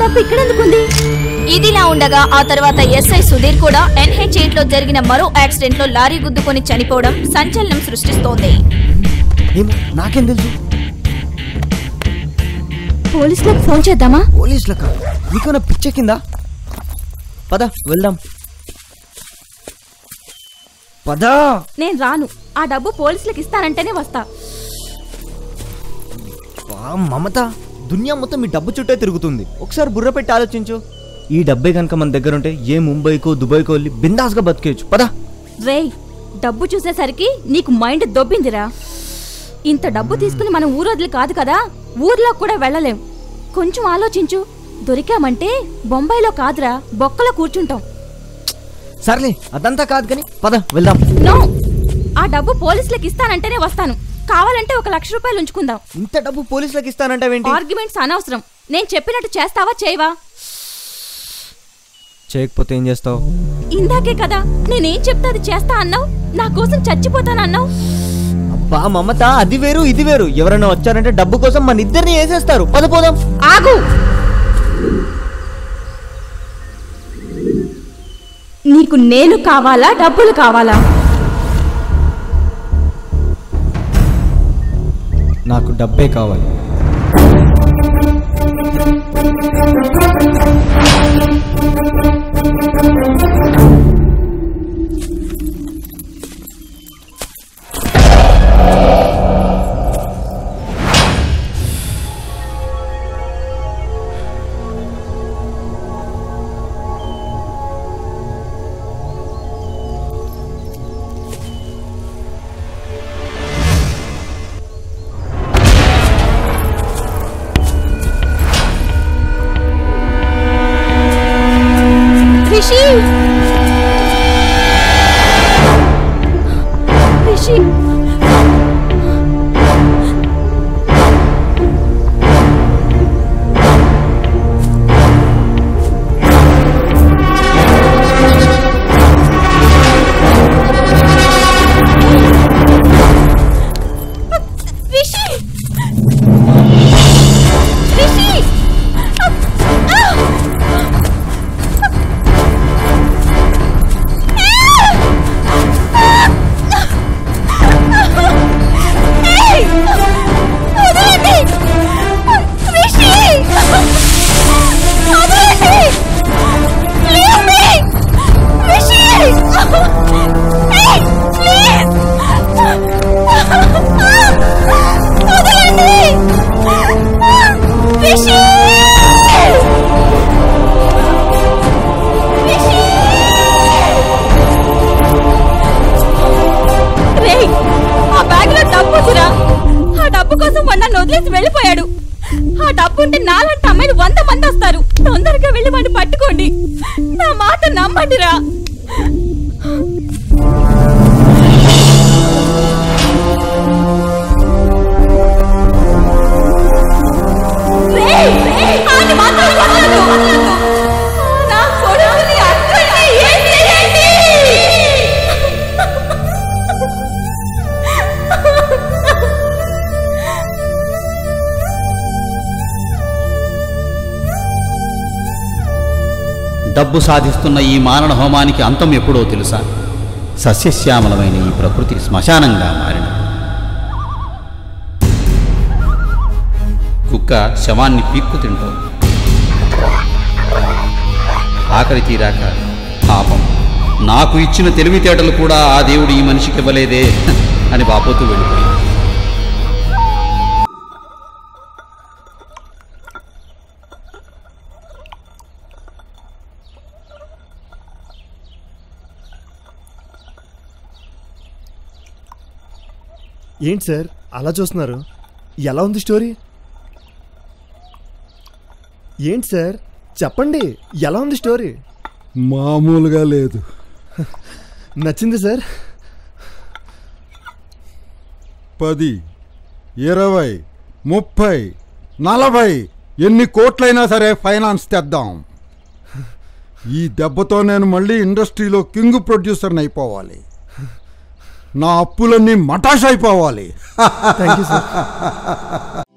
డబ్బు ఇక్కడెందుకుంది ఇదిలా ఉండగా ఆ తర్వాత ఎస్ఐ సుధీర్ కూడా ఎన్హెచ్ ఎయిట్ లో జరిగిన మరో యాక్సిడెంట్ లో లారీ గుద్దుకొని చనిపోవడం సంచలనం సృష్టిస్తోంది ఏమో నాకేం తెలుసు పోలీసులకు ఫోన్ చేద్దామా పోలీసులకా నీకేమైనా పిచ్చెక్కిందా పద వెళ్దాం పదా నేను రాను ఆ డబ్బు పోలీసులకు ఇస్తానంటేనే వస్తా వా, మమత దునియా మొత్తం ఈ డబ్బు చుట్టే తిరుగుతుంది ఒకసారి బుర్ర పెట్టి ఆలోచించు ఈ డబ్బే కనుక మన దగ్గర ఉంటే ఏ ముంబైకో దుబాయ్కో వెళ్ళి బిందాస్గా బతికేయచ్చు పదా రేయ్ డబ్బు చూసేసరికి నీకు మైండ్ దొబ్బిందిరా ఇంత డబ్బు తీసుకుని మనం ఊరొదిలి కాదు కదా ఊర్లో కూడా వెళ్ళలేం కొంచెం ఆలోచించు దొరికామంటే బొంబాయిలో కాదురా బొక్కలో కూర్చుంటాం సర్లే అదంతా కాదు కానీ పద వెళ్దాం నో ఆ డబ్బు పోలీసులకు ఇస్తానంటేనే వస్తాను కావాలంటే ఒక లక్ష రూపాయలు ఉంచుకుందాం ఇంత డబ్బు పోలీసులకు ఇస్తానంటావేంటి ఆర్గ్యుమెంట్స్ అనవసరం నేను చెప్పినట్టు చేస్తావా చేయవా చేయకపోతే ఏం చేస్తావు ఇందాకే కదా నేనేం చెప్తా అది చేస్తా అన్నావు నా కోసం చచ్చిపోతానన్నావు అబ్బా మమత అది వేరు ఇది వేరు ఎవరైనా వచ్చారంటే డబ్బు కోసం మన ఇద్దరిని వేసేస్తారు పద పోదాం ఆగు నీకు నేను కావాలా డబ్బులు కావాలా నాకు డబ్బే కావాలి రిషి రిషి రిషి రిషి ఏయ్! వదలండి! రిషి! వదలండి! Leave me! రిషి! ఏయ్! Please! వదలండి! రిషి! రిషి! రేయ్ ఆ బ్యాగ్ లో డబ్బు ఉందిరా ఆ డబ్బు కోసం వాడు నన్ను వదిలేసి వెళ్ళిపోయాడు ఆ డబ్బు ఉంటే నాలంటి అమ్మాయిలు వంద మంది వస్తారు తొందరగా వెళ్ళి వాడిని పట్టుకోండి నా మాట నమ్మండిరా రేయ్, ఆడిని మాత్రం వదలొద్దు. నా కొడుకుని అక్కడికి ఏం చేయండి డబ్బు సాధిస్తున్న ఈ మారణ హోమానికి అంతం ఎప్పుడో తెలుసా సస్యశ్యామలమైన ఈ ప్రకృతి శ్మశానంగా మారిన కుక్క శవాన్ని పీక్కు తింటోంది ఆకలి తీరాక పాపం నాకు ఇచ్చిన తెలివితేటలు కూడా ఆ దేవుడు ఈ మనిషికి ఇవ్వలేదే అని బాపోతూ వెళ్ళిపోయింది ఏంటి సార్ అలా చూస్తున్నారు ఎలా ఉంది స్టోరీ ఏంటి సార్ చెప్పండి ఎలా ఉంది స్టోరీ మామూలుగా లేదు నచ్చింది సార్ పది ఇరవై ముప్పై నలభై ఎన్ని కోట్లైనా సరే ఫైనాన్స్ తెద్దాం ఈ దెబ్బతో నేను మళ్ళీ ఇండస్ట్రీలో కింగ్ ప్రొడ్యూసర్ని అయిపోవాలి నా అప్పులన్నీ మటాష్ అయిపోవాలి థ్యాంక్ యూ సార్